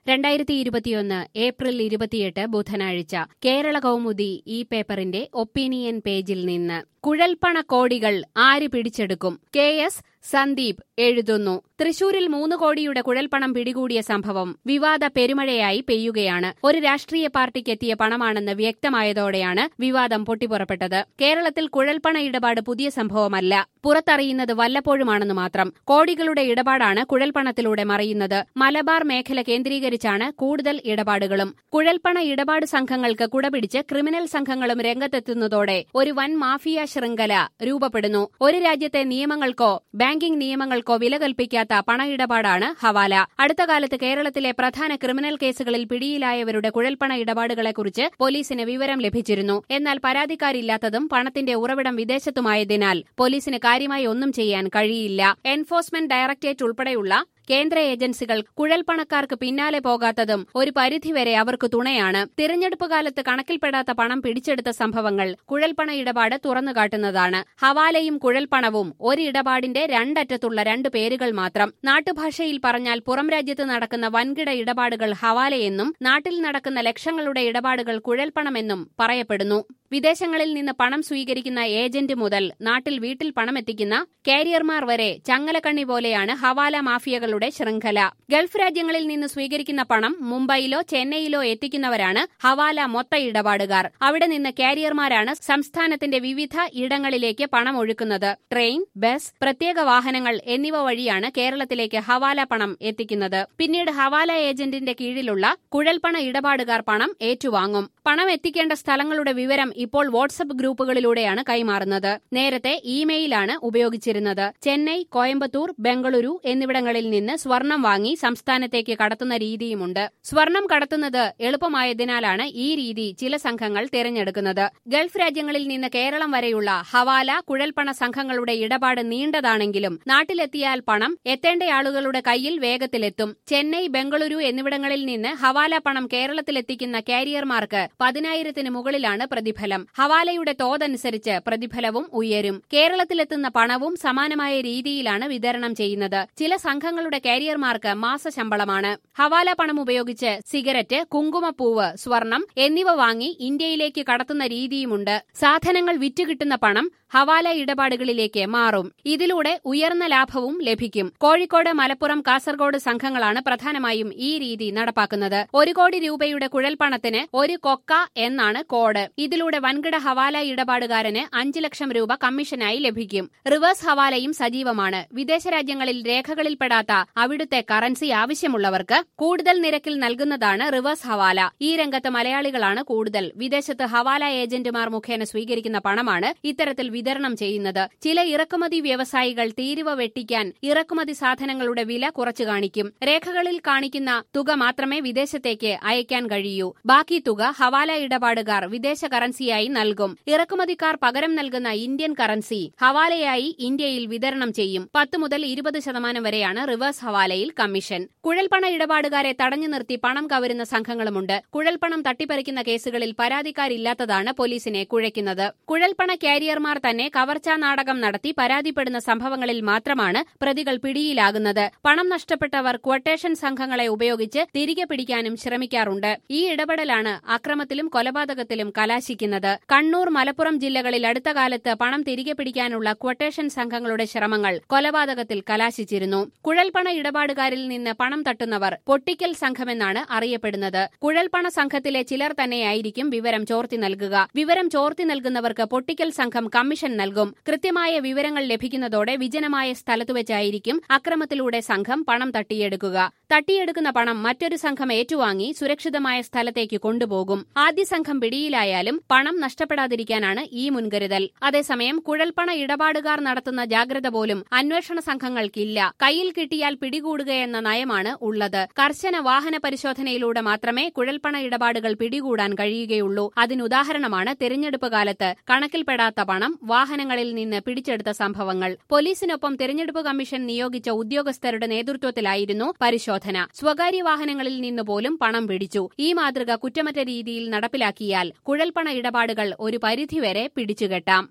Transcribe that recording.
രണ്ടായിരത്തി ഇരുപത്തിയൊന്ന് ഏപ്രിൽ ഇരുപത്തിയെട്ട് ബുധനാഴ്ച കേരള കൗമുദി ഈ പേപ്പറിന്റെ ഒപ്പീനിയൻ പേജിൽ നിന്ന് കുഴൽപ്പണ കോടികൾ ആര് പിടിച്ചെടുക്കും കെ എസ് സന്ദീപ് എഴുതുന്നു തൃശൂരിൽ മൂന്ന് കോടിയുടെ കുഴൽപ്പണം പിടികൂടിയ സംഭവം വിവാദ പെരുമഴയായി പെയ്യുകയാണ് ഒരു രാഷ്ട്രീയ പാർട്ടിക്ക് എത്തിയ പണമാണെന്ന് വ്യക്തമായതോടെയാണ് വിവാദം പൊട്ടിപ്പുറപ്പെട്ടത് കേരളത്തിൽ കുഴൽപ്പണ ഇടപാട് പുതിയ സംഭവമല്ല പുറത്തറിയുന്നത് വല്ലപ്പോഴുമാണെന്ന് മാത്രം കോടികളുടെ ഇടപാടാണ് കുഴൽപ്പണത്തിലൂടെ മറയുന്നത് മലബാർ മേഖല കേന്ദ്രീകരിച്ചാണ് കൂടുതൽ ഇടപാടുകളും കുഴൽപ്പണ ഇടപാട് സംഘങ്ങൾക്ക് കുടപിടിച്ച് ക്രിമിനൽ സംഘങ്ങളും രംഗത്തെത്തുന്നതോടെ ഒരു വൻ മാഫിയ ശൃംഖല രൂപപ്പെടുന്നു ഒരു രാജ്യത്തെ നിയമങ്ങൾക്കോ ബാങ്കിംഗ് നിയമങ്ങൾക്കോ വില കൽപ്പിക്കാത്ത പണ ഇടപാടാണ് ഹവാല അടുത്ത കാലത്ത് കേരളത്തിലെ പ്രധാന ക്രിമിനൽ കേസുകളിൽ പിടിയിലായവരുടെ കുഴൽപ്പണ ഇടപാടുകളെക്കുറിച്ച് പോലീസിന് വിവരം ലഭിച്ചിരുന്നു എന്നാൽ പരാതിക്കാരില്ലാത്തതും പണത്തിന്റെ ഉറവിടം വിദേശത്തുമായതിനാൽ പോലീസിന് കാര്യമായി ഒന്നും ചെയ്യാൻ കഴിയില്ല എൻഫോഴ്സ്മെന്റ് ഡയറക്ടറേറ്റ് ഉൾപ്പെടെയുള്ള കേന്ദ്ര ഏജൻസികൾ കുഴൽപ്പണക്കാർക്ക് പിന്നാലെ പോകാത്തതും ഒരു പരിധിവരെ അവർക്ക് തുണയാണ് തിരഞ്ഞെടുപ്പ് കാലത്ത് കണക്കിൽപ്പെടാത്ത പണം പിടിച്ചെടുത്ത സംഭവങ്ങൾ കുഴൽപ്പണ ഇടപാട് തുറന്നുകാട്ടുന്നതാണ് ഹവാലയും കുഴൽപ്പണവും ഒരു ഇടപാടിന്റെ രണ്ടറ്റത്തുള്ള രണ്ട് പേരുകൾ മാത്രം നാട്ടുഭാഷയിൽ പറഞ്ഞാൽ പുറം രാജ്യത്ത് നടക്കുന്ന വൻകിട ഇടപാടുകൾ ഹവാലയെന്നും നാട്ടിൽ നടക്കുന്ന ലക്ഷങ്ങളുടെ ഇടപാടുകൾ കുഴൽപ്പണമെന്നും പറയപ്പെടുന്നു വിദേശങ്ങളിൽ നിന്ന് പണം സ്വീകരിക്കുന്ന ഏജന്റ് മുതൽ നാട്ടിൽ വീട്ടിൽ പണം എത്തിക്കുന്ന കാരിയർമാർ വരെ ചങ്ങലക്കണ്ണി പോലെയാണ് ഹവാല മാഫിയകളുടെ ശൃംഖല ഗൾഫ് രാജ്യങ്ങളിൽ നിന്ന് സ്വീകരിക്കുന്ന പണം മുംബൈയിലോ ചെന്നൈയിലോ എത്തിക്കുന്നവരാണ് ഹവാല മൊത്ത ഇടപാടുകാർ അവിടെ നിന്ന് കാരിയർമാരാണ് സംസ്ഥാനത്തിന്റെ വിവിധ ഇടങ്ങളിലേക്ക് പണം ഒഴുക്കുന്നത് ട്രെയിൻ ബസ് പ്രത്യേക വാഹനങ്ങൾ എന്നിവ വഴിയാണ് കേരളത്തിലേക്ക് ഹവാല പണം എത്തിക്കുന്നത് പിന്നീട് ഹവാല ഏജന്റിന്റെ കീഴിലുള്ള കുഴൽപ്പണ ഇടപാടുകാർ പണം ഏറ്റുവാങ്ങും പണം എത്തിക്കേണ്ട സ്ഥലങ്ങളുടെ വിവരം ഇപ്പോൾ വാട്സപ്പ് ഗ്രൂപ്പുകളിലൂടെയാണ് കൈമാറുന്നത് നേരത്തെ ഇമെയിലാണ് ഉപയോഗിച്ചിരുന്നത് ചെന്നൈ കോയമ്പത്തൂർ ബംഗളൂരു എന്നിവിടങ്ങളിൽ നിന്ന് സ്വർണം വാങ്ങി സംസ്ഥാനത്തേക്ക് കടത്തുന്ന രീതിയുമുണ്ട് സ്വർണം കടത്തുന്നത് എളുപ്പമായതിനാലാണ് ഈ രീതി ചില സംഘങ്ങൾ തിരഞ്ഞെടുക്കുന്നത് ഗൾഫ് രാജ്യങ്ങളിൽ നിന്ന് കേരളം വരെയുള്ള ഹവാല കുഴൽപ്പണ സംഘങ്ങളുടെ ഇടപാട് നീണ്ടതാണെങ്കിലും നാട്ടിലെത്തിയാൽ പണം എത്തേണ്ട ആളുകളുടെ കയ്യിൽ വേഗത്തിലെത്തും ചെന്നൈ ബംഗളൂരു എന്നിവിടങ്ങളിൽ നിന്ന് ഹവാല പണം കേരളത്തിലെത്തിക്കുന്ന കാരിയർമാർക്ക് പതിനായിരത്തിന് മുകളിലാണ് പ്രതിഫലം ഹവാലയുടെ തോതനുസരിച്ച് പ്രതിഫലവും ഉയരും കേരളത്തിലെത്തുന്ന പണവും സമാനമായ രീതിയിലാണ് വിതരണം ചെയ്യുന്നത് ചില സംഘങ്ങളുടെ കാരിയർമാർക്ക് മാസശമ്പളമാണ് ഹവാല പണം ഉപയോഗിച്ച് സിഗരറ്റ് കുങ്കുമപ്പൂവ് സ്വർണം എന്നിവ വാങ്ങി ഇന്ത്യയിലേക്ക് കടത്തുന്ന രീതിയുമുണ്ട് സാധനങ്ങൾ വിറ്റുകിട്ടുന്ന പണം ഹവാല ഇടപാടുകളിലേക്ക് മാറും ഇതിലൂടെ ഉയർന്ന ലാഭവും ലഭിക്കും കോഴിക്കോട് മലപ്പുറം കാസർഗോഡ് സംഘങ്ങളാണ് പ്രധാനമായും ഈ രീതി നടപ്പാക്കുന്നത് ഒരു കോടി രൂപയുടെ കുഴൽപ്പണത്തിന് ഒരു കൊക്ക എന്നാണ് കോഡ് ഇതിലൂടെ വൻകിട ഹവാല ഇടപാടുകാരന് അഞ്ച് ലക്ഷം രൂപ കമ്മീഷനായി ലഭിക്കും റിവേഴ്സ് ഹവാലയും സജീവമാണ് വിദേശ രാജ്യങ്ങളിൽ രേഖകളിൽപ്പെടാത്ത അവിടുത്തെ കറൻസി ആവശ്യമുള്ളവർക്ക് കൂടുതൽ നിരക്കിൽ നൽകുന്നതാണ് റിവേഴ്സ് ഹവാല ഈ രംഗത്ത് മലയാളികളാണ് കൂടുതൽ വിദേശത്ത് ഹവാല ഏജന്റുമാർ മുഖേന സ്വീകരിക്കുന്ന പണമാണ് ഇത്തരത്തിൽ വിതരണം ചെയ്യുന്നത് ചില ഇറക്കുമതി വ്യവസായികൾ തീരുവ വെട്ടിക്കാൻ ഇറക്കുമതി സാധനങ്ങളുടെ വില കുറച്ചു കാണിക്കും രേഖകളിൽ കാണിക്കുന്ന തുക മാത്രമേ വിദേശത്തേക്ക് അയക്കാൻ കഴിയൂ ബാക്കി തുക ഹവാല ഇടപാടുകാർ വിദേശ കറൻസിയായി നൽകും ഇറക്കുമതിക്കാർ പകരം നൽകുന്ന ഇന്ത്യൻ കറൻസി ഹവാലയായി ഇന്ത്യയിൽ വിതരണം ചെയ്യും പത്ത് മുതൽ ഇരുപത് ശതമാനം വരെയാണ് റിവേഴ്സ് ഹവാലയിൽ കമ്മീഷൻ കുഴൽപ്പണ ഇടപാടുകാരെ തടഞ്ഞു നിർത്തി പണം കവരുന്ന സംഘങ്ങളുമുണ്ട് കുഴൽപ്പണം തട്ടിപ്പറിക്കുന്ന കേസുകളിൽ പരാതിക്കാരില്ലാത്തതാണ് പോലീസിനെ കുഴയ്ക്കുന്നത് കുഴൽപ്പണ കാരിയർമാർ തന്നെ കവർച്ചാ നാടകം നടത്തി പരാതിപ്പെടുന്ന സംഭവങ്ങളിൽ മാത്രമാണ് പ്രതികൾ പിടിയിലാകുന്നത് പണം നഷ്ടപ്പെട്ടവർ ക്വട്ടേഷൻ സംഘങ്ങളെ ഉപയോഗിച്ച് തിരികെ പിടിക്കാനും ശ്രമിക്കാറുണ്ട് ഈ ഇടപെടലാണ് അക്രമത്തിലും കൊലപാതകത്തിലും കലാശിക്കുന്നത് കണ്ണൂർ മലപ്പുറം ജില്ലകളിൽ അടുത്ത കാലത്ത് പണം തിരികെ പിടിക്കാനുള്ള ക്വട്ടേഷൻ സംഘങ്ങളുടെ ശ്രമങ്ങൾ കൊലപാതകത്തിൽ കലാശിച്ചിരുന്നു കുഴൽപ്പണ ഇടപാടുകാരിൽ നിന്ന് പണം തട്ടുന്നവർ പൊട്ടിക്കൽ സംഘമെന്നാണ് അറിയപ്പെടുന്നത് കുഴൽപ്പണ സംഘത്തിലെ ചിലർ തന്നെയായിരിക്കും വിവരം ചോർത്തി നൽകുക വിവരം ചോർത്തി നൽകുന്നവർക്ക് പൊട്ടിക്കൽ സംഘം കമ്മീഷൻ നൽകും കൃത്യമായ വിവരങ്ങൾ ലഭിക്കുന്നതോടെ വിജനമായ സ്ഥലത്തുവച്ചായിരിക്കും അക്രമത്തിലൂടെ സംഘം പണം തട്ടിയെടുക്കുക തട്ടിയെടുക്കുന്ന പണം മറ്റൊരു സംഘം ഏറ്റുവാങ്ങി സുരക്ഷിതമായ സ്ഥലത്തേക്ക് കൊണ്ടുപോകും ആദ്യ സംഘം പിടിയിലായാലും പണം നഷ്ടപ്പെടാതിരിക്കാനാണ് ഈ മുൻകരുതൽ അതേസമയം കുഴൽപ്പണ ഇടപാടുകാർ നടത്തുന്ന ജാഗ്രത പോലും അന്വേഷണ സംഘങ്ങൾക്കില്ല കയ്യിൽ കിട്ടിയാൽ പിടികൂടുകയെന്ന നയമാണ് ഉള്ളത് കർശന വാഹന പരിശോധനയിലൂടെ മാത്രമേ കുഴൽപ്പണ ഇടപാടുകൾ പിടികൂടാൻ കഴിയുകയുള്ളൂ അതിനുദാഹരണമാണ് തെരഞ്ഞെടുപ്പ് കാലത്ത് കണക്കിൽപ്പെടാത്ത പണം വാഹനങ്ങളിൽ നിന്ന് പിടിച്ചെടുത്ത സംഭവങ്ങൾ പോലീസിനൊപ്പം തെരഞ്ഞെടുപ്പ് കമ്മീഷൻ നിയോഗിച്ച ഉദ്യോഗസ്ഥരുടെ നേതൃത്വത്തിലായിരുന്നു പരിശോധന സ്വകാര്യ വാഹനങ്ങളിൽ നിന്ന് പോലും പണം പിടിച്ചു ഈ മാതൃക കുറ്റമറ്റ രീതിയിൽ നടപ്പിലാക്കിയാൽ കുഴൽപ്പണ ഇടപാടുകൾ ഒരു പരിധിവരെ പിടിച്ചുകെട്ടാം